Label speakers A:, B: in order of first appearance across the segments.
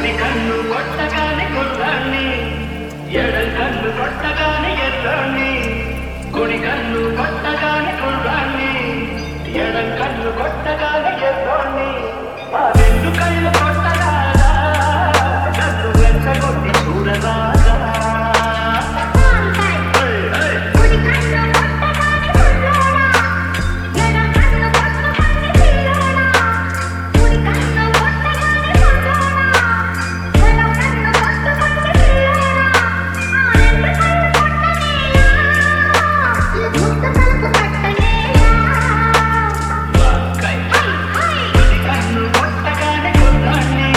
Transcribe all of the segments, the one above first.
A: కుడి కన్ను కొట్టగానే కుర్రాన్ని ఎడం కన్ను కొట్టగానే ఎర్రాన్ని కుడి కన్ను కొట్టగానే కుర్రాన్ని ఎడం కన్ను కొట్టగానే ఎర్రాన్ని ఆ రెండు కళ్ళు కొట్టగారా కన్ను వెంట కొట్టి చూడరాదా హే, హే. వాక్కై. కుడి కన్ను కొట్టగానే కుర్రాన్ని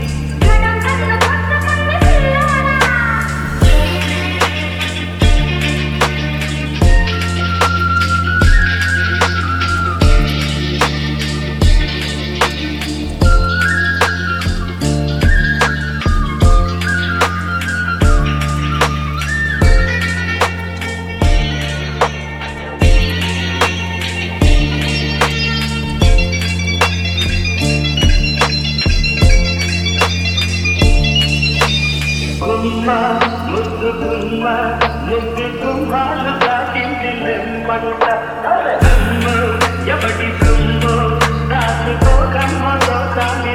A: గుమ్మ ముద్దు గుమ్మ ముద్దు గుమ్మాలు దాటింది నెమ్మంట అమ్మ ఎవడి సుమ్ము రాసుకోకమ్మ దోసాన్ని